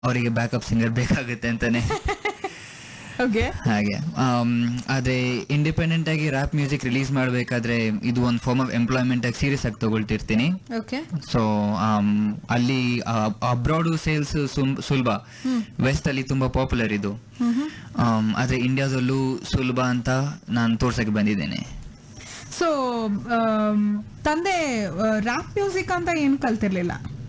ಅವರಿಗೆ backup singer ಬೇಕಾಗುತ್ತೆ ಅಂತಾನೆ ಓಕೆ ಹಾಗೆ ಆಮ್, ಆದ್ರೆ ಇಂಡಿಪೆಂಡೆಂಟ್ ಆಗಿ ರ್ಯಾಪ್ ಮ್ಯೂಸಿಕ್ ರಿಲೀಸ್ ಮಾಡಬೇಕಾದ್ರೆ ಇದು ಒಂದು ಫಾರ್ಮ್ ಆಫ್ ಎಂಪ್ಲಾಯ್ಮೆಂಟ್ ಆಗಿ ಸೀರಿಯಸ್ ಆಗಿ ತಗೊಳ್ತಿರ್ತೀನಿ ಓಕೆ ಸೊ ಅಲ್ಲಿ ಅಬ್ರಾಡ್ ಸೇಲ್ಸ್ ಸುಲಭ ವೆಸ್ಟ್ ಅಲ್ಲಿ ತುಂಬಾ ಪಾಪ್ಯುಲರ್ ಇದು ಆಮ್, ಆದ್ರೆ ಇಂಡಿಯಾದಲ್ಲೂ ಸುಲಭ ಅಂತ ನಾನು ತೋರ್ಸಕ್ಕೆ ಬಂದಿದ್ದೇನೆ ಸೊ ತಂದೆ ರ್ಯಾಪ್ ಮ್ಯೂಸಿಕ್ ಅಂತ ಏನು ಕಲ್ತಿರ್ಲಿಲ್ಲ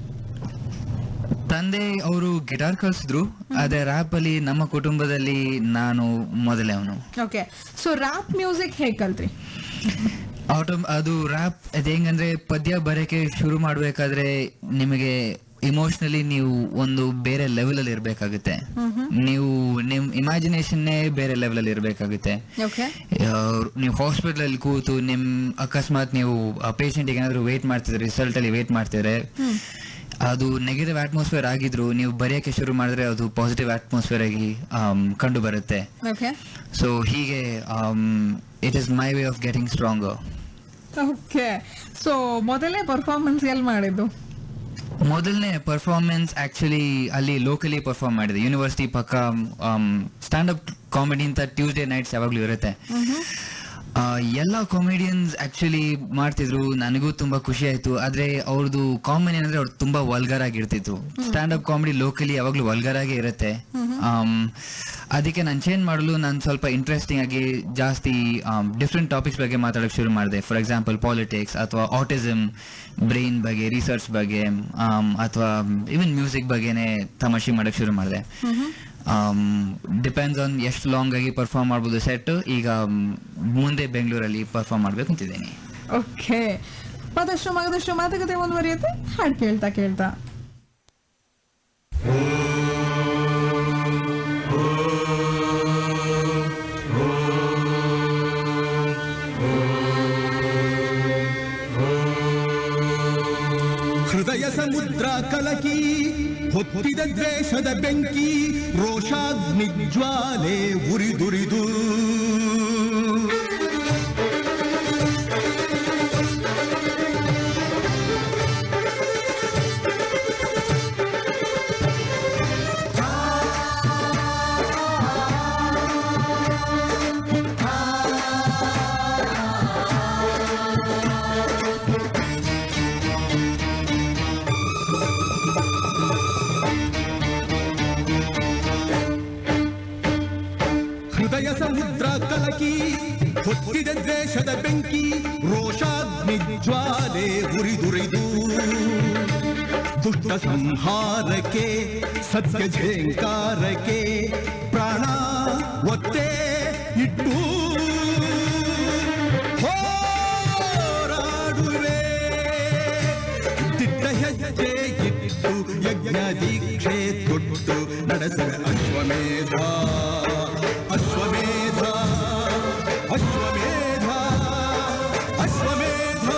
ತಂದೆ ಅವರು ಗಿಟಾರ್ ಕಲಿಸಿದ್ರು ಆದ್ರೆ ರ್ಯಾಪ್ ಅಲ್ಲಿ ನಮ್ಮ ಕುಟುಂಬದಲ್ಲಿ ನಾನು ಮೊದಲೇ ಅವನು ಓಕೆ ಸೊ ರ್ಯಾಪ್ ಮ್ಯೂಸಿಕ್ ಹೇಗೆ ಕಲ್ತ್ರಿ ಆಟೋ ಅದು ರ್ಯಾಪ್ ಅದು ಹೆಂಗಂದ್ರೆ ಪದ್ಯ ಬರೋಕೆ ಶುರು ಮಾಡ್ಬೇಕಾದ್ರೆ ನಿಮಗೆ ಇಮೋಷನಲಿ ನೀವು ಒಂದು ಬೇರೆ ಲೆವೆಲ್ ಅಲ್ಲಿ ಇರ್ಬೇಕಾಗುತ್ತೆ ನೀವು ನಿಮ್ ಇಮ್ಯಾಜಿನೇಷನ್ನೇ ಬೇರೆ ಲೆವೆಲ್ ಅಲ್ಲಿ ಇರ್ಬೇಕಾಗುತ್ತೆ ಓಕೆ ನೀವು ಹಾಸ್ಪಿಟಲ್ ಅಲ್ಲಿ ಕೂತು ನಿಮ್ ಅಕಸ್ಮಾತ್ ನೀವು ಪೇಷಂಟ್ ಏನಾದ್ರು ವೇಟ್ ಮಾಡ್ತಿದ್ರೆ ರಿಸಲ್ಟ್ ಅಲ್ಲಿ ವೇಟ್ ಮಾಡ್ತಿದ್ರೆ ಅದು ನೆಗೆಟಿವ್ ಅಟ್ಮಾಸ್ಫಿಯರ್ ಆಗಿದ್ರು ನೀವು ಬರೆಯಕ್ಕೆ ಶುರು ಮಾಡಿದ್ರೆ ಅದು ಪಾಸಿಟಿವ್ ಅಟ್ಮಾಸ್ಫಿಯರ್ ಆಗಿ ಆಮ್, ಕಂಡು ಬರುತ್ತೆ ಓಕೆ ಸೊ ಹೀಗೆ it is my way of getting stronger okay so ಮೊದಲೇ ಪರ್ಫಾರ್ಮೆನ್ಸ್ ಎಲ್ಲಿ ಮಾಡಿದ್ದು ಮೊದಲನೇ ಪರ್ಫಾರ್ಮೆನ್ಸ್ ಆಕ್ಚುಲಿ ಅಲ್ಲಿ ಲೋಕಲಿ ಪರ್ಫಾರ್ಮ್ ಮಾಡಿದೆ ಯೂನಿವರ್ಸಿಟಿ ಪಕ್ಕ ಸ್ಟ್ಯಾಂಡ್ ಅಪ್ ಕಾಮಿಡಿ ಅಂತ ಟ್ಯೂಸ್ಡೇ ನೈಟ್ಸ್ ಯಾವಾಗ್ಲೂ ಇರುತ್ತೆ ಆ, ಎಲ್ಲ ಕಾಮಿಡಿಯನ್ಸ್ ಆಕ್ಚುಲಿ ಮಾಡ್ತಿದ್ರು ನನಗೂ ತುಂಬಾ ಖುಷಿ ಆಯ್ತು ಆದ್ರೆ ಅವ್ರದ್ದು ಕಾಮನ್ ಏನಂದ್ರೆ ಅವ್ರು ತುಂಬಾ ವಲ್ಗರ್ ಆಗಿರ್ತಿತ್ತು ಸ್ಟ್ಯಾಂಡ್ ಅಪ್ ಕಾಮಿಡಿ ಲೋಕಲಿ ಯಾವಾಗ್ಲೂ ವಲ್ಗರ್ ಆಗೇ ಇರುತ್ತೆ ಆಮ್, ಅದಕ್ಕೆ ನಾನು ಚೇಂಜ್ ಮಾಡಲು ನಾನು ಸ್ವಲ್ಪ ಇಂಟ್ರೆಸ್ಟಿಂಗ್ ಆಗಿ ಜಾಸ್ತಿ ಡಿಫ್ರೆಂಟ್ ಟಾಪಿಕ್ಸ್ ಬಗ್ಗೆ ಮಾತಾಡೋಕೆ ಶುರು ಮಾಡಿದೆ ಫಾರ್ ಎಕ್ಸಾಂಪಲ್ ಪಾಲಿಟಿಕ್ಸ್ ಅಥವಾ ಆಟಿಸಮ್ ಬ್ರೈನ್ ಬಗ್ಗೆ ರಿಸರ್ಚ್ ಬಗ್ಗೆ ಅಥವಾ ಇವನ್ ಮ್ಯೂಸಿಕ್ ಬಗ್ಗೆನೇ ತಮಾಷೆ ಮಾಡಕ್ ಶುರು ಮಾಡಿದೆ ಡಿಪೆಂಡ್ಸ್ ಆನ್ ಎಷ್ಟು ಲಾಂಗ್ ಆಗಿ ಪರ್ಫಾರ್ಮ್ ಮಾಡ್ಬೋದು ಸೆಟ್ ಈಗ ಮ್, ಮುಂದೆ ಬೆಂಗಳೂರಲ್ಲಿ ಪರ್ಫಾರ್ಮ್ ಮಾಡ್ಬೇಕು ಅಂತಿದ್ದೀನಿ ಓಕೆ ಮತ್ತಷ್ಟು ಮಗದಷ್ಟು ಮಾತುಕತೆ ಮುಂದುವರಿಯುತ್ತೆ ಹಾಡು ಕೇಳ್ತಾ ಕೇಳ್ತಾ ಹೃದಯ ಸಮುದ್ರ ಕಲಕಿ ಹೊತ್ತಿದ ದ್ವೇಷದ ಬೆಂಕಿ ರೋಷಾಗ್ನಿ ಜ್ವಾಲೆ ಉರಿದುರಿದು ಹೃದಯ ಸಮುದ್ರ ಕಲಕಿ ಹೊತ್ತಿದ ದ್ವೇಷದ ಬೆಂಕಿ ರೋಷಾಗ್ನಿ ಜ್ವಾಲೆ ಉರಿದುರಿದು ದುಷ್ಟ ಸಂಹಾರಕ್ಕೆ ಸತ್ಯ ಝೇಂಕಾರಕ್ಕೆ ಪ್ರಾಣ ಒತ್ತೆ ಇಟ್ಟು ಹೋರಾಡುವೆ ದಿಟ್ಟ ಹೆಜ್ಜೆ ಇಟ್ಟು ಯಜ್ಞ ದೀಕ್ಷೆ ತೊಟ್ಟು ನಡೆಸುವೆ ಅಶ್ವಮೇಧ ಅಶ್ವಮೇಧ ಅಶ್ವಮೇಧ ಅಶ್ವಮೇಧ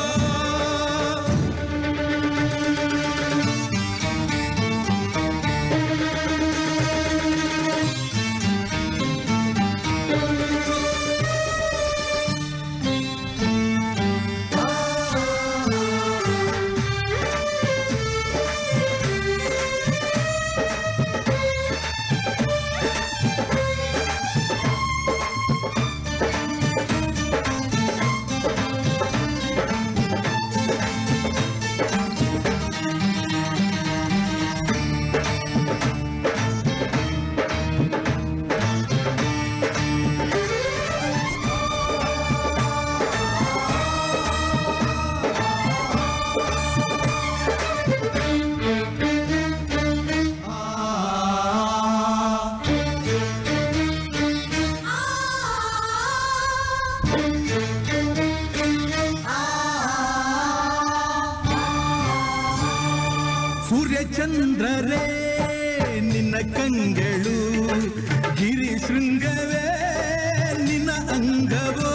ಸೂರ್ಯಚಂದ್ರರೇ ನಿನ್ನ ಕಂಗಳು ಗಿರಿ ಶೃಂಗವೇ ನಿನ್ನ ಅಂಗವೋ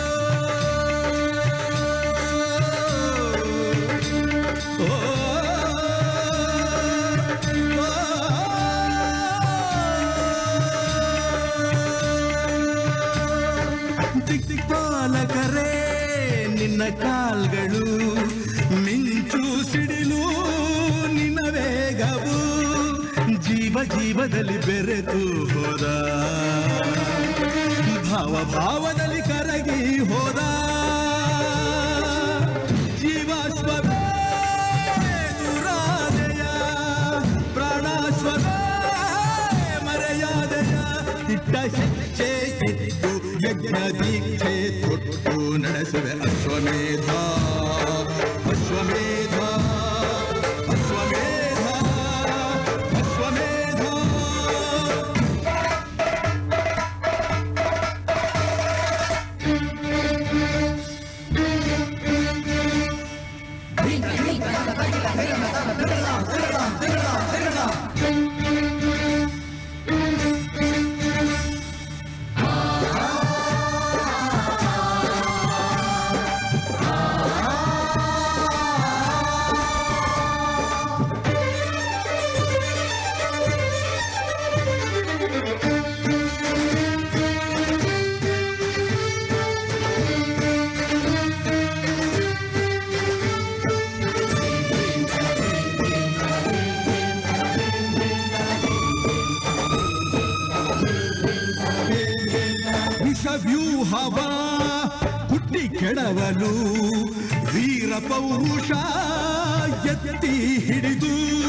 ಓ, ದಿಕ್ಪಾಲಕರೇ ನಿನ್ನ ಕಾಲ್ಗಳು ಮಿಂಚು ಸಿಡಿಲು ನಿನ್ನ ವೇಗವು ಜೀವ ಜೀವದಲ್ಲಿ ಬೆರೆತು ಹೋದ ಭಾವ ಭಾವದಲ್ಲಿ ಕರಗಿ ಹೋದ ಜೀವಾಶ್ವವೇ ದುರಾದೆಯ ಪ್ರಾಣಾಶ್ವವೇ ಮರೆಯಾದೆಯ ಇಟ್ಟ ಹೆಜ್ಜೆ ಇಟ್ಟು ಯಜ್ಞ ದೀಕ್ಷೆ ತೊಟ್ಟು ನಡೆಸುವೆ ಅಶ್ವಮೇಧ ಅಶ್ವಮೇಧ ಅಶ್ವಮೇಧ ಅಶ್ವಮೇಧ ವಿಷವ್ಯೂಹವ ಹುಟ್ಟಿ ಕೆಡವಲು ವೀರ ಪೌರುಷ ಎತ್ತಿ ಹಿಡಿದು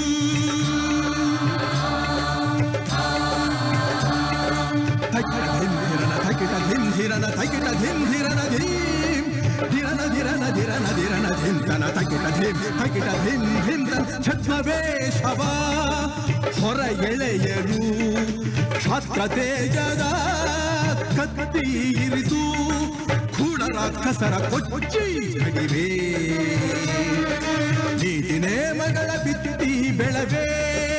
ಧಿರನ ಥಕಿಟ ಧಿಮ್ ಧಿರನ ಥಕಿಟ ಧಿಮ್ ಧಿರನ ಧೀಮ್ ಧಿರನ ಧಿರನ ಧಿರನ ಧಿರನ ಧಿಂತನ ಥಕಿಟ ಧಿಮ್ ಥಕಿಟ ಧಿಮ್ ಧಿಂತನ ಛದ್ಮವೇಷವ ಹೊರ ಎಳೆಯರು ಕ್ಷಾತ್ರ ತೇಜದ ಕತ್ತಿ ಇರಿದು ಕೂಡ ರಾಕ್ಷಸರ ಕೊಚ್ಚಿ ಜಗಿವೆ ನೀತಿ ನೇಮಗಳ ಬಿತ್ತಿ ಬೆಳವೇ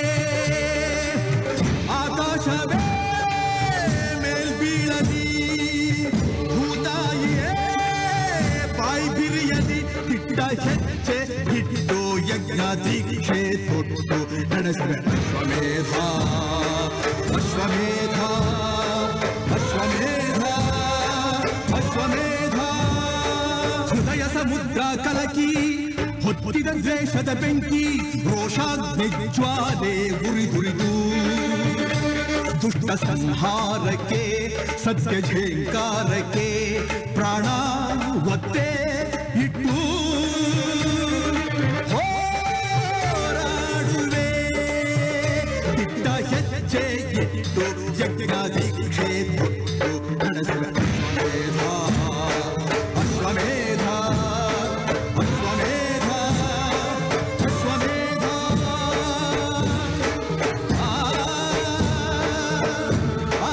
ಆಕಾಶವೇ ಮೇಲ್ಬೀಳದಿ ಭೂತಾಯಿಯೇ ಬಾಯಿ ಬಿರಿಯದಿ ಹಿಟ್ಟ ಹೆಜ್ಜೆ ಹಿಟ್ಟು ಯಜ್ಞ ದೀಕ್ಷೆ ತೊಟ್ಟು ನಡೆಸುವೆ ಅಶ್ವಮೇಧ ಅಶ್ವಮೇಧ ಅಶ್ವಮೇಧ ಅಶ್ವಮೇಧ ಹೃದಯ ಸಮುದ್ರ ಕಲಕಿ ಹೊತ್ತಿದ ದ್ವೇಷದ ಬೆಂಕಿ ರೋಷಾಗ್ನಿ ಜ್ವಾಲೆ ಉರಿದುರಿದು ದುಷ್ಟ ಸಂಹಾರಕ್ಕೆ ಸತ್ಯ ಝೇಂಕಾರಕ್ಕೆ ಪ್ರಾಣ ಒತ್ತೆ ಇಟ್ಟು ಹೋರಾಡುವೆ ಇಟ್ಟ ಹೆಜ್ಜೆ ಇಟ್ಟು ಯಜ್ಞ ದೀಕ್ಷೆ ತೊಟ್ಟು ನಡೆಸುವೆ ಅಶ್ವಮೇಧ ಅಶ್ವಮೇಧ ಅಶ್ವಮೇಧ ಅಶ್ವಮೇಧ ಆ ಆ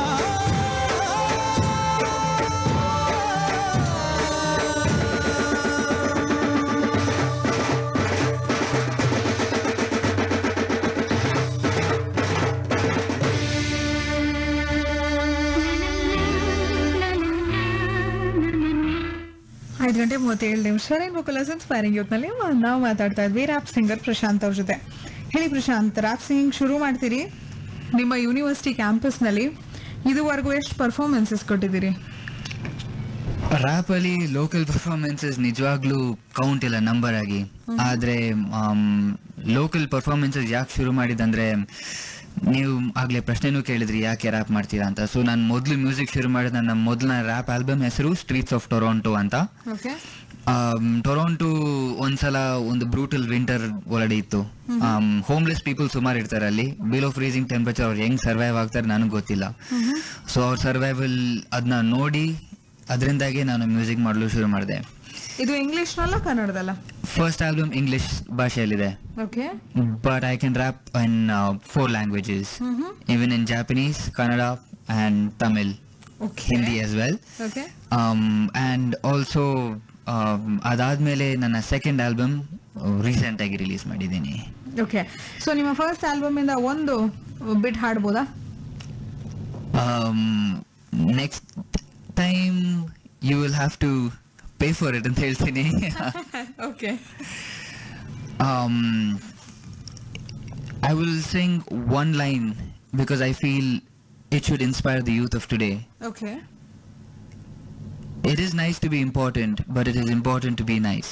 ಐದು ಗಂಟೆ ಮೂವತ್ತೇಳು ನಿಮಿಷ ರೈನ್ ವೋಕಲರ್ಸ್ ಇನ್ಸ್ಪೈರಿಂಗ್ ಯೂತ್ನಲ್ಲಿ ನಾವು ಮಾತಾಡ್ತಾ ಇದ್ವಿ ರ್ಯಾಪ್ ಸಿಂಗರ್ ಪ್ರಶಾಂತ್ ಅವ್ರ ಜೊತೆ ಹೇಳಿ ಪ್ರಶಾಂತ್ ರ್ಯಾಪ್ ಸಿಂಗಿಂಗ್ ಶುರು ಮಾಡ್ತೀರಿ ನಿಮ್ಮ ಯೂನಿವರ್ಸಿಟಿ ಕ್ಯಾಂಪಸ್ನಲ್ಲಿ ಇದುವರೆಗೂ ಎಷ್ಟು ಪರ್ಫಾರ್ಮೆನ್ಸಸ್ ಕೊಟ್ಟಿದ್ದೀರಿ ರ್ಯಾಪ್ ಅಲ್ಲಿ ಲೋಕಲ್ ಪರ್ಫಾರ್ಮೆನ್ಸಸ್ ನಿಜವಾಗ್ಲೂ ಕೌಂಟ್ ಇಲ್ಲ ನಂಬರ್ ಆಗಿ ಆದ್ರೆ ಲೋಕಲ್ ಪರ್ಫಾರ್ಮೆನ್ಸಸ್ ಯಾಕೆ ಶುರು ಮಾಡಿದಂದ್ರೆ ನೀವು ಆಗ್ಲೇ ಪ್ರಶ್ನೆನೂ ಕೇಳಿದ್ರಿ ಯಾಕೆ ರ್ಯಾಪ್ ಮಾಡ್ತೀರಾ ಅಂತ ಸೊ ನಾನು ಮೊದಲು ಮ್ಯೂಸಿಕ್ ಶುರು ಮಾಡಿದ ನನ್ನ ಮೊದಲನ ರ್ಯಾಪ್ ಆಲ್ಬಮ್ ಹೆಸರು ಸ್ಟ್ರೀಟ್ಸ್ ಆಫ್ ಟೊರೊಂಟೊ ಅಂತ ಓಕೆ ಟೊರೊಂಟೊ ಒಂದ್ಸಲ ಒಂದು ಬ್ರೂಟಲ್ ವಿಂಟರ್ ಒಳಗಡೆ ಇತ್ತು ಹೋಮ್ಲೆಸ್ ಪೀಪಲ್ ಸುಮಾರು ಇರ್ತಾರೆ ಅಲ್ಲಿ ಬಿಲೋ ಫ್ರೀಸಿಂಗ್ ಟೆಂಪರೇಚರ್ ಅವ್ರು ಹೆಂಗ್ ಸರ್ವೈವ್ ಆಗ್ತಾರೆ ನನಗೆ ಗೊತ್ತಿಲ್ಲ ಸೊ ಅವ್ರ ಸರ್ವೈವಲ್ ಅದನ್ನ ನೋಡಿ ಅದರಿಂದಾಗಿ ನಾನು ಮ್ಯೂಸಿಕ್ ಮಾಡಲು ಶುರು ಮಾಡಿದೆ ಇದು ಇಂಗ್ಲಿಷ್ನಲ್ಲ ಕನ್ನಡದಲ್ಲ ಫಸ್ಟ್ ಆಲ್ಬಮ್ ಇಂಗ್ಲಿಷ್ ಭಾಷೆಯಲ್ಲಿದೆ okay but I can rap in four languages even in Japanese Kannada and Tamil okay Hindi as well okay and also ಅದಾದ್ಮೇಲೆ ನನ್ನ ಸೆಕೆಂಡ್ ಆಲ್ಬಮ್ ರೀಸೆಂಟ್ ಆಗಿ ರಿಲೀಸ್ ಮಾಡಿದ್ದೀನಿ ಓಕೆ ಸೊ ನಿಮ್ಮ ಫಸ್ಟ್ ಆಲ್ಬಮ್ ಇಂದ ಒಂದು ಬಿಟ್ ಹಾಡ್ಬೋದಾ next time you will have to pay for it ಅಂತ ಹೇಳ್ತೀನಿ okay um, I will sing one line because I feel it should inspire the youth of today. Okay It is nice to be important, but it is important to be nice.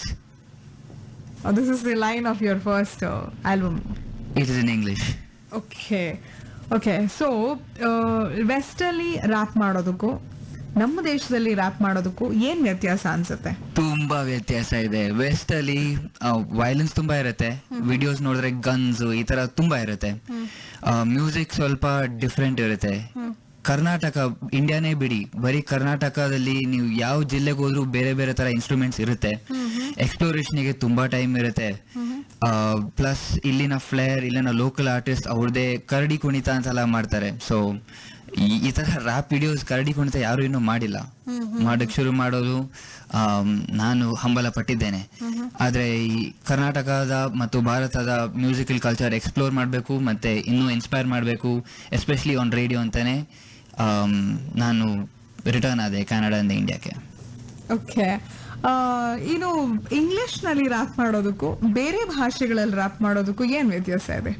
This is the line of your first album It is in English. Okay okay so west ಅಲ್ಲಿ rap ಮಾಡೋದಕ್ಕೂ ನಮ್ಮ ದೇಶದಲ್ಲಿ rap ಮಾಡೋದಕ್ಕೂ ಏನ್ ವ್ಯತ್ಯಾಸ ಅನ್ಸುತ್ತೆ ತುಂಬಾ ವ್ಯತ್ಯಾಸ ಇದೆ ವೆಸ್ಟ್ ಅಲ್ಲಿ ವೈಲೆನ್ಸ್ ತುಂಬಾ ಇರುತ್ತೆ ವಿಡಿಯೋಸ್ ನೋಡಿದ್ರೆ ಗನ್ಸ್ ಈ ತರ ತುಂಬಾ ಇರುತ್ತೆ ಮ್ಯೂಸಿಕ್ ಸ್ವಲ್ಪ ಡಿಫ್ರೆಂಟ್ ಇರುತ್ತೆ ಕರ್ನಾಟಕ ಇಂಡಿಯಾನೇ ಬಿಡಿ ಬರೀ ಕರ್ನಾಟಕದಲ್ಲಿ ನೀವು ಯಾವ ಜಿಲ್ಲೆಗೆ ಹೋದ್ರೂ ಬೇರೆ ಬೇರೆ ತರ ಇನ್ಸ್ಟ್ರೂಮೆಂಟ್ಸ್ ಇರುತ್ತೆ ಎಕ್ಸ್ಪ್ಲೋರೇಷನ್ಗೆ ತುಂಬಾ ಟೈಮ್ ಇರುತ್ತೆ ಪ್ಲಸ್ ಇಲ್ಲಿನ ಫ್ಲೇರ್ ಇಲ್ಲಿನ ಲೋಕಲ್ ಆರ್ಟಿಸ್ಟ್ ಅವ್ರದೇ ಕರಡಿ ಕುಣಿತ ಅಂತೆಲ್ಲ ಮಾಡ್ತಾರೆ ಸೊ ಈ ತರ ರ್ಯಾಪ್ ವಿಡಿಯೋಸ್ ಕರಡಿ ಕುಣಿತ ಯಾರು ಇನ್ನೂ ಮಾಡಿಲ್ಲ ಮಾಡಕ್ ಶುರು ಮಾಡೋದು ಆಮ್, ನಾನು ಹಂಬಲ ಪಟ್ಟಿದ್ದೇನೆ ಆದ್ರೆ ಈ ಕರ್ನಾಟಕದ ಮತ್ತು ಭಾರತದ ಮ್ಯೂಸಿಕಲ್ ಕಲ್ಚರ್ ಎಕ್ಸ್ಪ್ಲೋರ್ ಮಾಡಬೇಕು ಮತ್ತೆ ಇನ್ನೂ ಇನ್ಸ್ಪೈರ್ ಮಾಡಬೇಕು ಎಸ್ಪೆಷಲಿ ಆನ್ ರೇಡಿಯೋ ಅಂತಾನೆ ಆಮ್, ನಾನು ರಿಟರ್ನ್ ಆದೆ ಕನ್ನಡದಿಂದ ಇಂಡಿಯಾಕ್ಕೆ ಓಕೆ ಇನ್ನು ಇಂಗ್ಲಿಷ್ ನಲ್ಲಿ ರ್ಯಾಪ್ ಮಾಡೋದಕ್ಕೂ ಬೇರೆ ಭಾಷೆಗಳಲ್ಲಿ ರ್ಯಾಪ್ ಮಾಡೋದಕ್ಕೂ ಏನ್ ವ್ಯತ್ಯಾಸ ಇದೆ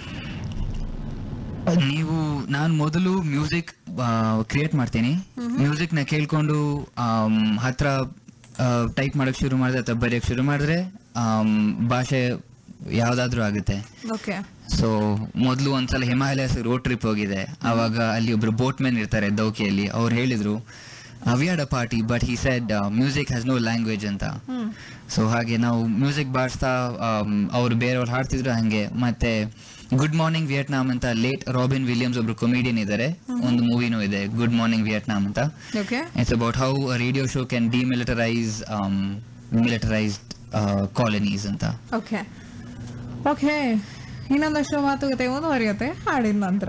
ನೀವು ನಾನು ಮೊದಲು ಮ್ಯೂಸಿಕ್ ಕ್ರಿಯೇಟ್ ಮಾಡ್ತೀನಿ ಮ್ಯೂಸಿಕ್ ನ ಕೇಳ್ಕೊಂಡು ಆಮ್, ಹತ್ರ ಟೈಪ್ ಮಾಡಕ್ ಶುರು ಮಾಡಿದ್ರೆ ಅಥವಾ ಬರೆಯಕ್ ಶುರು ಮಾಡಿದ್ರೆ ಆಮ್, ಭಾಷೆ ಯಾವ್ದಾದ್ರೂ ಆಗುತ್ತೆ ಓಕೆ ಸೊ ಮೊದಲು ಒಂದ್ಸಲ ಹಿಮಾಲಯಸ್ ರೋಡ್ ಟ್ರಿಪ್ ಹೋಗಿದೆ ಅವಾಗ ಅಲ್ಲಿ ಒಬ್ರು ಬೋಟ್ ಮ್ಯಾನ್ ಇರ್ತಾರೆ ದೌಕಿಯಲ್ಲಿ ಅವ್ರು ಹೇಳಿದ್ರು we had a party but he said music has no language ಅಂತ ಸೊ ಹಾಗೆ ನಾವು ಮ್ಯೂಸಿಕ್ ಬಾರಿಸ್ತಾ ಅವ್ರು ಬೇರೆಯವ್ರು ಹಾಡ್ತಿದ್ರು ಹಂಗೆ ಮತ್ತೆ ಗುಡ್ ಮಾರ್ನಿಂಗ್ ವಿಯಟ್ನಾಮ್ ಅಂತ ಲೇಟ್ ರಾಬಿನ್ ವಿಲಿಯಮ್ಸ್ ಒಬ್ರು ಕೊಮಿಡಿಯನ್ ಇದ್ದಾರೆ ಒಂದು ಮೂವಿನೂ ಇದೆ ಗುಡ್ ಮಾರ್ನಿಂಗ್ ವಿಯಟ್ನಾಮ್ ಅಂತ okay it's about how radio show can demilitarize militarized colonies ಅಂತ ಓಕೆ ಓಕೆ ಇನ್ನೊಂದಷ್ಟು ಮಾತುಕತೆ ಮುಂದುವರಿಯುತ್ತೆ ಹಾಡಿದ ನಂತರ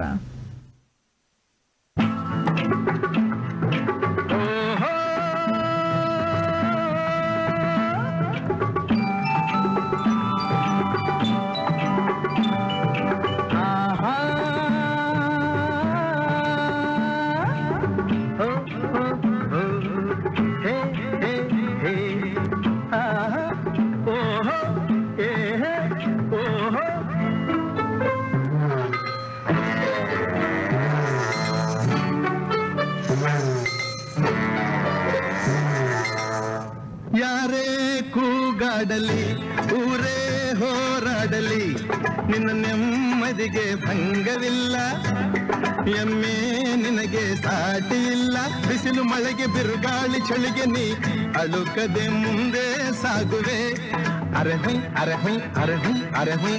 ಯಾರೇ ಕೂಗಾಡಲಿ ಊರೇ ಹೋರಾಡಲಿ ನಿನ್ನ ನೆಮ್ಮದಿಗೆ ಭಂಗವಿಲ್ಲ ಎಮ್ಮೆ ನಿನಗೆ ಸಾಟಿ ಇಲ್ಲ ಬಿಸಿಲು ಮಳೆಗೆ ಬಿರುಗಾಳಿ ಚಳಿಗೆ ನೀ ಅಳುಕದೆ ಮುಂದೆ ಸಾಗುವೆ ಅರೆ ಹೊಯ್ ಅರೆ ಹೊಯ್ ಅರೆ ಹೊಯ್ ಅರೆ ಹೊಯ್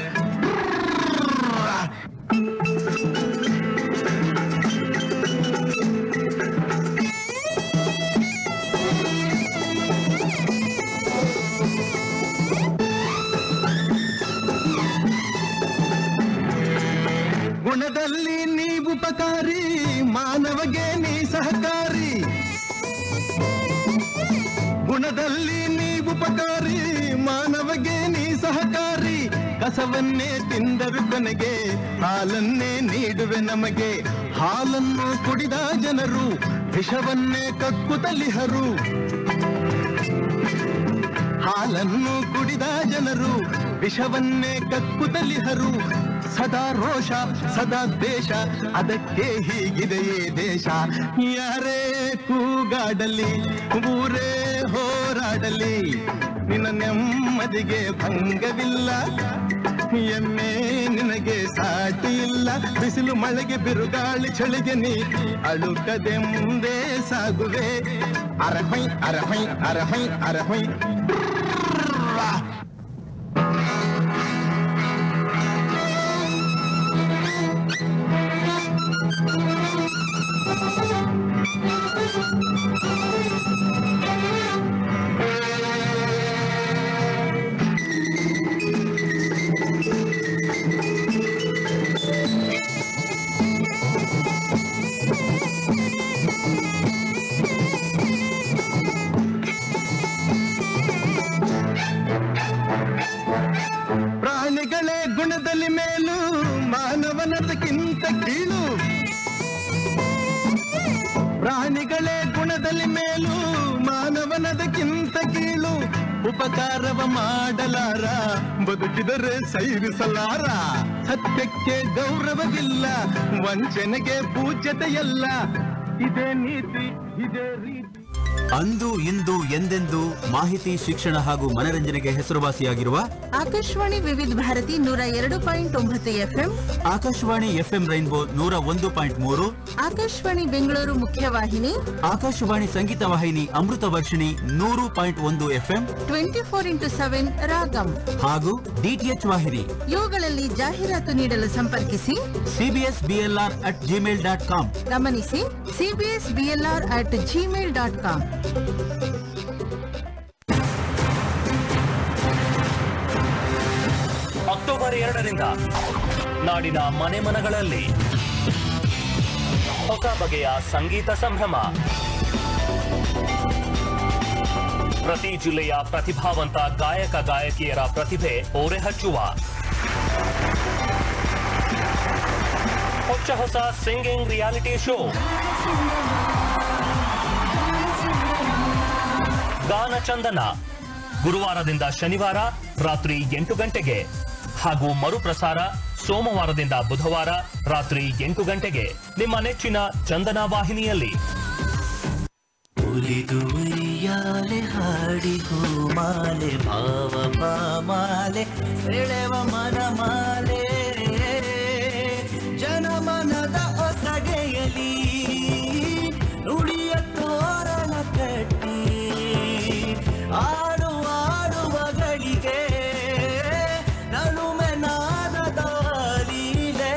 ಗುಣದಲ್ಲಿ ನೀ ಉಪಕಾರಿ ಮಾನವಗೆ ನೀ ಸಹಕಾರಿ ಗುಣದಲ್ಲಿ ನೀ ಉಪಕಾರಿ ಮಾನವಗೆ ನೀ ಸಹಕಾರಿ ಕಸವನ್ನೇ ತಿಂದರು ಕೊನೆಗೆ ಹಾಲನ್ನೇ ನೀಡುವೆ ನಮಗೆ ಹಾಲನ್ನು ಕುಡಿದ ಜನರು ವಿಷವನ್ನೇ ಕಕ್ಕುತ್ತಲಿಹರು ಹಾಲನ್ನು ಕುಡಿದ ಜನರು ವಿಷವನ್ನೇ ಕಕ್ಕುತ್ತಲಿಹರು ಸದಾ ರೋಷ ಸದಾ ದೇಶ ಅದಕ್ಕೆ ಹೀಗಿದೆಯೇ ದೇಶ ಯಾರೇ ಕೂಗಾಡಲಿ ಊರೇ ಹೋರಾಡಲಿ ನಿನ್ನ ನೆಮ್ಮದಿಗೆ ಭಂಗವಿಲ್ಲ ಎಮ್ಮೆ ನಿನಗೆ ಸಾಟಿ ಇಲ್ಲ ಬಿಸಿಲು ಮಳೆಗೆ ಬಿರುಗಾಳಿ ಚಳಿಗೆ ನೀ ಅಳುಕದೆ ಮುಂದೆ ಸಾಗುವೆ ಅರಹೈ ಅರಹೈ ಅರಹೈ ಅರಹೈ ಪ್ರಾಣಿಗಳೇ ಗುಣದಲ್ಲಿ ಮೇಲು ಮಾನವನದಕ್ಕಿಂತ ಕೀಳು ಪ್ರಾಣಿಗಳೇ ಗುಣದಲ್ಲಿ ಮೇಲು ಮಾನವನದಕ್ಕಿಂತ ಕೀಳು ಉಪಕಾರವ ಮಾಡಲಾರ ಬದುಕಿದರೆ ಸೈರಿಸಲಾರ ಸತ್ಯಕ್ಕೆ ಗೌರವವಿಲ್ಲ ವಂಚನೆಗೆ ಪೂಜ್ಯತೆಯಲ್ಲ ಇದೇ ನೀತಿ ಇದೇ ರೀತಿ ಅಂದು ಇಂದು ಎಂದೆಂದು ಮಾಹಿತಿ ಶಿಕ್ಷಣ ಹಾಗೂ ಮನರಂಜನೆಗೆ ಹೆಸರುವಾಸಿಯಾಗಿರುವ ಆಕಾಶವಾಣಿ ವಿವಿಧ ಭಾರತಿ ನೂರ ಎರಡು ಪಾಯಿಂಟ್ ಒಂಬತ್ತು ಎಫ್ಎಂ ಆಕಾಶವಾಣಿ ಎಫ್ಎಂ ರೈನ್ಬೋ ನೂರ ಒಂದು ಪಾಯಿಂಟ್ ಮೂರು ಆಕಾಶವಾಣಿ ಬೆಂಗಳೂರು ಮುಖ್ಯವಾಹಿನಿ ಆಕಾಶವಾಣಿ ಸಂಗೀತ ವಾಹಿನಿ ಅಮೃತ ವರ್ಷಿಣಿ ನೂರು ಪಾಯಿಂಟ್ ಒಂದು FM twenty four into seven Ragam ಹಾಗೂ ಡಿಟಿಎಚ್ ವಾಹಿನಿ ಇವುಗಳಲ್ಲಿ ಜಾಹೀರಾತು ನೀಡಲು ಸಂಪರ್ಕಿಸಿ CBS BLR at Gmail dot com ಗಮನಿಸಿ CBS BLR at Gmail dot com October ಎರಡರಿಂದ ನಾಡಿನ ಮನೆ ಮನಗಳಲ್ಲಿ ಹೊಸ ಬಗೆಯ ಸಂಗೀತ ಸಂಭ್ರಮ ಪ್ರತಿ ಜಿಲ್ಲೆಯ ಪ್ರತಿಭಾವಂತ ಗಾಯಕ ಗಾಯಕಿಯರ ಪ್ರತಿಭೆ ಓರೆಹಚ್ಚುವ ಹೊಚ್ಚ ಹೊಸ ಸಿಂಗಿಂಗ್ ರಿಯಾಲಿಟಿ ಶೋ ಗಾನ ಚಂದನ ಗುರುವಾರದಿಂದ ಶನಿವಾರ ರಾತ್ರಿ ಎಂಟು ಗಂಟೆಗೆ ಹಾಗೂ ಮರುಪ್ರಸಾರ ಸೋಮವಾರದಿಂದ ಬುಧವಾರ ರಾತ್ರಿ ಎಂಟು ಗಂಟೆಗೆ ನಿಮ್ಮ ನೆಚ್ಚಿನ ಚಂದನ ವಾಹಿನಿಯಲ್ಲಿ ಉಲಿದು ಉಯ್ಯಾಲೆ ಹಾಡಿ ಹೂಮಾಲೆ ಭಾವ ಮಾಲೆ ಸೆಳೆವ ಮನ ಮಾಲೆ ಜನಮನದ ಒಸಗೆಯಲಿ ನುಡಿಯ ತೋರಣ ಕಟ್ಟಿ ಆಡುವ ಆಡುವಗಳಿಗೆ ನಳುಮೆ ನಾದದ ಲೀಲೆ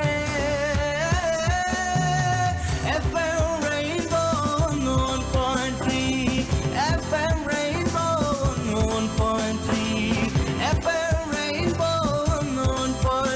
FM Rainbow on 1.3 FM Rainbow on 1.3 FM Rainbow on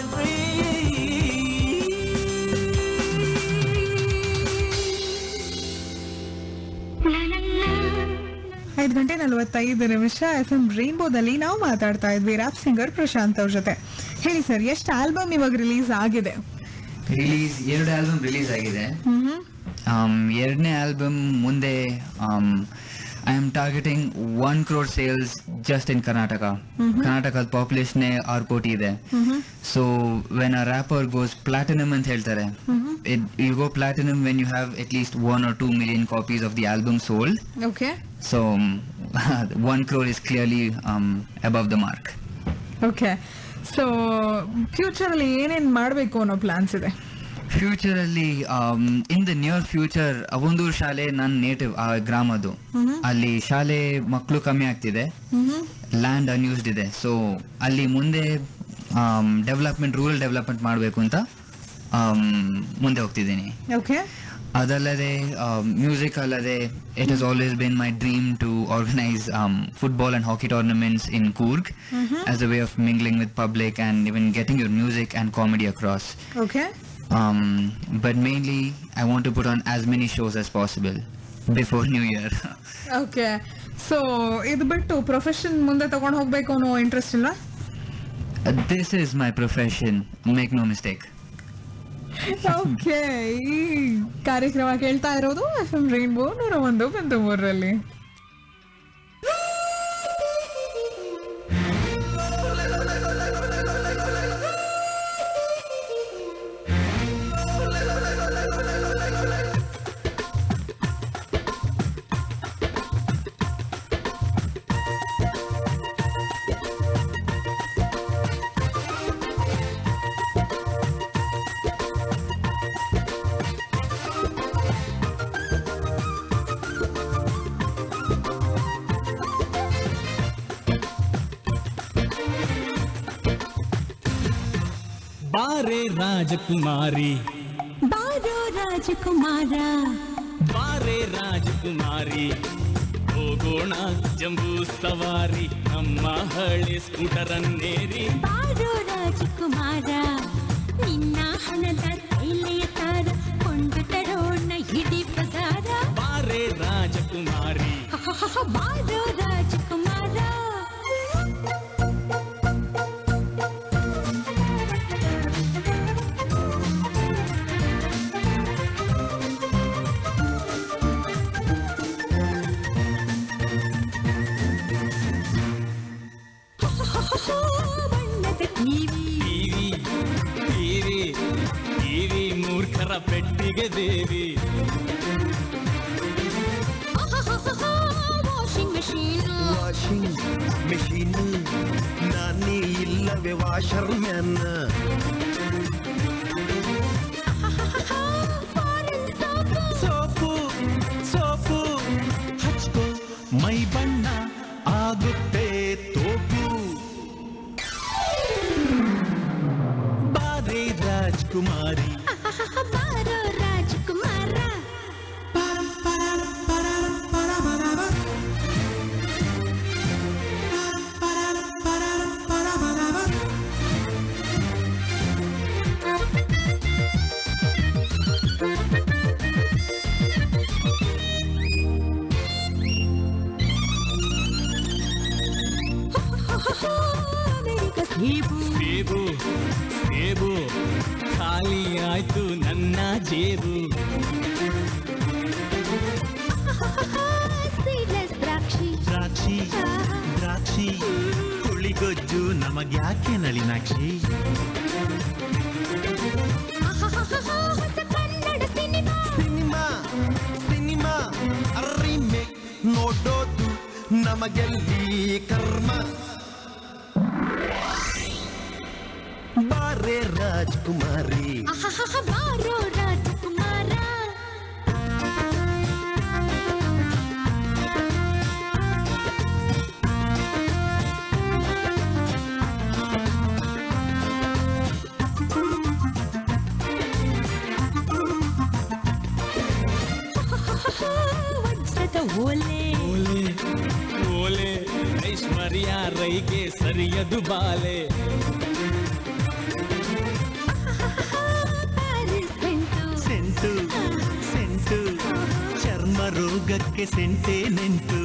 1.3 ಐದು ಗಂಟೆ ನಲವತ್ತೈದು ನಿಮಿಷ ಎಫ್ ಎಂ ರೈನ್ಬೋದಲ್ಲಿ ನಾವು ಮಾತಾಡ್ತಾ ಇದ್ವಿ ರ್ಯಾಪ್ ಸಿಂಗರ್ ಪ್ರಶಾಂತ್ ಅವ್ರ ಜೊತೆ ಹೇಳಿ ಸರ್ ಎಷ್ಟು ಆಲ್ಬಮ್ ಇವಾಗ ರಿಲೀಸ್ ಆಗಿದೆ ರಿಲೀಸ್ ಎರಡು ಆಲ್ಬಮ್ ರಿಲೀಸ್ ಆಗಿದೆ ಎರಡನೇ ಆಲ್ಬಮ್ ಮುಂದೆ I am targeting one crore sales just in Karnataka ಕರ್ನಾಟಕದ ಪಾಪ್ಯುಲೇಷನ್ ಆರು ಕೋಟಿ ಇದೆ so when a rapper goes platinum ಅಂತ ಹೇಳ್ತಾರೆ you go platinum when you have at least one or two million copies of the album sold okay so one crore is clearly above the mark okay so ಫ್ಯೂಚರಲ್ಲಿ ಏನೇನು ಮಾಡಬೇಕು ಅನ್ನೋ plans ಇದೆ future ಅಲ್ಲಿ in the near future ಅವೊಂದೂರು ಶಾಲೆ ನನ್ನ native ಆ ಗ್ರಾಮದ್ದು ಅಲ್ಲಿ ಶಾಲೆ ಮಕ್ಕಳು ಕಮ್ಮಿ ಆಗ್ತಿದೆ ಲ್ಯಾಂಡ್ ಅನ್ಯೂಸ್ಡ್ ಇದೆ ಸೊ ಅಲ್ಲಿ ಮುಂದೆ ಡೆವಲಪ್ಮೆಂಟ್ ರೂರಲ್ ಡೆವಲಪ್ಮೆಂಟ್ ಮಾಡಬೇಕು ಅಂತ ಆಮ್, ಮುಂದೆ ಹೋಗ್ತಿದ್ದೀನಿ ಓಕೆ ಅದಲ್ಲದೆ ಮ್ಯೂಸಿಕ್ ಅಲ್ಲದೆ it has always been my dream to organise football and hockey tournaments in Coorg as a way of mingling with public and even getting your music and comedy across okay Um, but mainly, I want to put on as many shows as possible before New Year. Okay so ಇದು ಬಿಟ್ಟು profession ಮುಂದೆ ತಗೊಂಡು ಹೋಗ್ಬೇಕು ಅನ್ನೋ interest ಇಲ್ಲ Uh, this is my profession, make no mistake. Okay ಈ ಕಾರ್ಯಕ್ರಮ ಕೇಳ್ತಾ ಇರೋದು ಎಫ್ ಎಂ ರೈನ್ಬೋ ನೂರ ಒಂದು ಬಿಂದು ಮೂರರಲ್ಲಿ ಬಾರೆ ರಾಜಕುಮಾರಿ ಬಾರೋ ರಾಜಕುಮಾರ ಬಾರೆ ರಾಜಕುಮಾರಿ ಹೋಗೋಣ ಜಂಬೂ ಸವಾರಿ ನಮ್ಮ ಹಳೆ ಸ್ಕೂಟರನ್ನೇರಿ ಬಾರೋ ರಾಜಕುಮಾರ ನಿನ್ನ ಹಣದ ತೈಲೆಯ ತಾರ ಕೊಂಡು ತರೋಣ ಇಡೀ ಬಜಾರ ಬಾರೆ ರಾಜಕುಮಾರಿ ಬಾರೋ ರಾಜಕುಮಾರ ಬಣ್ಣದ ಟಿವಿ ಟಿವಿ ಟಿವಿ ಟಿವಿ ಮೂರ್ಖರ ಪೆಟ್ಟಿಗೆ ದೇವಿ ವಾಷರ್ಮ್ಯಾನ್ ಸೋಪು ಸೋಪು ಹಚ್ಕೋ ಮೈ ಬಣ್ಣ ಆಗುತ್ತೆ ತೋಪು ಬಾರೆ ರಾಜ್ಕುಮಾರಿ ಬಾರೋ ರಾಜಕುಮಾರ ಸೇಬು ಸೇಬು ಸೇಬು ಖಾಲಿ ಆಯ್ತು ನನ್ನ ಜೇಬು ಸೀಡ್ಲೆಸ್ ದ್ರಾಕ್ಷಿ ದ್ರಾಕ್ಷಿ ದ್ರಾಕ್ಷಿ ಹುಳಿಗೊಜ್ಜು ನಮಗ್ಯಾಕೆ ನಳಿನಾಕ್ಷಿ ಹೊಸ Kannada cinema cinema cinema remake ನೋಡೋದು ನಮಗೆಲ್ಲಿ ಕರ್ಮ ಬಾರೆ ರಾಜ್ಕುಮಾರಿ ಆಹಾಹಾ, ಬಾರೋ ರಾಜಕುಮಾರ ವಜ್ರದ ಓಲೆ ಓಲೆ ಓಲೆ ಐಶ್ವರ್ಯ ರೈಗೆ ಸರಿಯದು ಬಾಲೆ ಪ್ಯಾರಿಸ್ ಸೆಂಟು ಸೆಂಟು ಸೆಂಟು ಚರ್ಮ ರೋಗಕ್ಕೆ ಸೆಂಟೆ ನೆಂಟು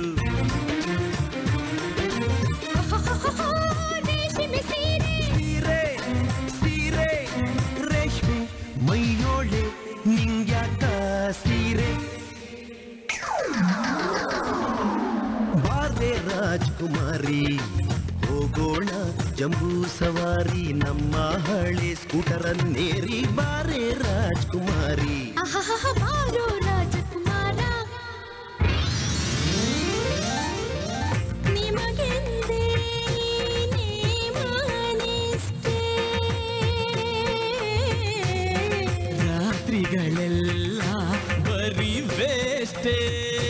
ರೇಷ್ಮೆ ಸೀರೆ ಸೀರೆ ಸೀರೆ ರೇಷ್ಮೆ ಮೈಯೋಳೆ ನಿಂಗ್ಯಾಕ ಸೀರೆ ಬಾರೆ ರಾಜ್ಕುಮಾರಿ ಹೋಗೋಣ ಜಂಬೂ ಸವಾರಿ ನಮ್ಮ ಹಳೆ ಸ್ಕೂಟರನ್ನೇರಿ ಬಾರೆ ರಾಜ್ಕುಮಾರಿ ಆಹಾಹಾ, ಬಾರೋ ರಾಜಕುಮಾರ ನಿಮಗೆಂದೇ ನೇಮನಿಷ್ಟೇ. ರಾತ್ರಿಗಳೆಲ್ಲ ಬರೀ ವೇಸ್ಟೇ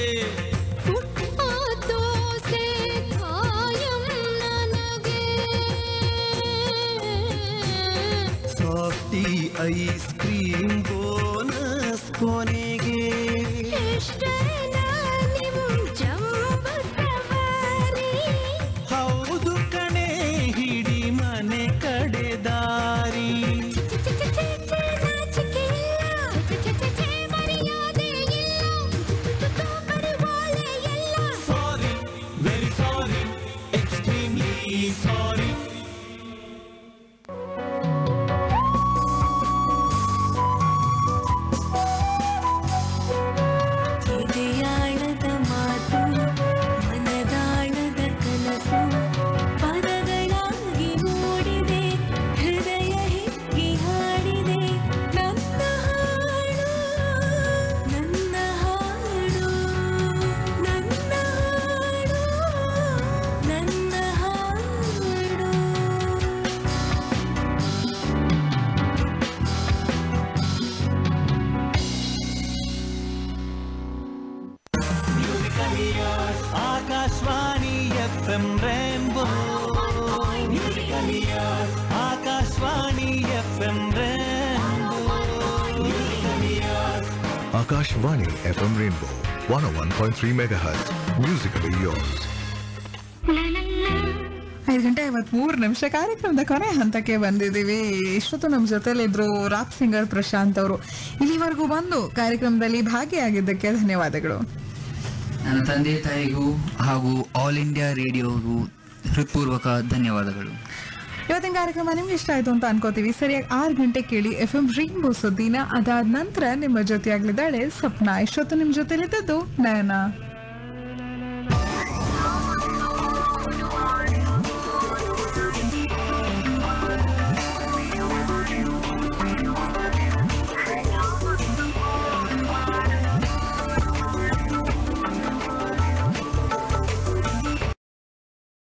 ಆ ದೋಸೆ ಕಾಯಂ ನನಗೆ. ಸಾಫ್ಟಿ ಐಸ್ ಕ್ರೀಮ್ ಬೋನಸ್ ಕೊನೆಗೆ ಇಷ್ಟೇನಾ ನಿಮ್ ಜಂಬೂ ಸವಾರಿ? ಹೌದು ಕಣೆ ಹಿಡಿ ಮನೆ ಕಡೆ ದಾರಿ ಛೆ, ಛೆ, ಛೆ, ಛೆ, ಛೆ, ನಾಚಿಕೆ ಇಲ್ಲ. ಛೆ, ಛೆ, ಛೆ, ಛೆ, ಮರ್ಯಾದೆ ಇಲ್ಲ. ತು, ತು, ಪರಿವಾಳೆ ಎಲ್ಲ. Sorry very sorry extremely sorry ಎದೆಯಾಳದ ಮಾತು ಮನದಾಳದ ಕನಸು ಪದಗಳಾಗಿ ಮೂಡಿದೆ ಹೃದಯ ಹಿಕ್ಕಿ ಹಾಡಿದೆ ನನ್ನ ಹಾಡು ನನ್ನ ಹಾಡು ನನ್ನ ಹಾಡು ನನ್ನ ಹಾಡು Akashvani F M Rainbow Akashvani F M Rainbow Akashvani FM Rainbow 101.3 MHz. Musically yours. ಐದು ಗಂಟೆ ಐವತ್ಮೂರು ನಿಮಿಷ ಕಾರ್ಯಕ್ರಮದ ಕೊನೆ ಹಂತಕ್ಕೆ ಬಂದಿದ್ದೀವಿ ಇಷ್ಟೊತ್ತು ನಮ್ಮ ಜೊತೆಲಿದ್ರು ರಾಕ್ ಸಿಂಗರ್ ಪ್ರಶಾಂತ್ ಅವರು ಇಲ್ಲಿವರೆಗೂ ಬಂದು ಕಾರ್ಯಕ್ರಮದಲ್ಲಿ ಭಾಗಿಯಾಗಿದ್ದಕ್ಕೆ ಧನ್ಯವಾದಗಳು ನನ್ನ ತಂದೆ ತಾಯಿಗೂ ಹಾಗೂ ಆಲ್ ಇಂಡಿಯಾ ರೇಡಿಯೋಗೂ ಹೃತ್ಪೂರ್ವಕ ಧನ್ಯವಾದಗಳು ಇವತ್ತಿನ ಕಾರ್ಯಕ್ರಮ ನಿಮ್ಗೆ ಇಷ್ಟ ಆಯ್ತು ಅಂತ ಅನ್ಕೋತೀವಿ ಸರಿಯಾಗಿ ಆರು ಗಂಟೆ ಕೇಳಿ ಎಫ್ ಎಂ ರೈನ್ಬೋ ಸುದ್ದಿನ ಅದಾದ ನಂತರ ನಿಮ್ಮ ಜೊತೆಯಾಗ್ಲಿದ್ದಾಳೆ ಸಪ್ನಾ ಇಷ್ಟೊತ್ತು ನಿಮ್ಮ ಜೊತೆಲಿದ್ದದ್ದು ನಯನ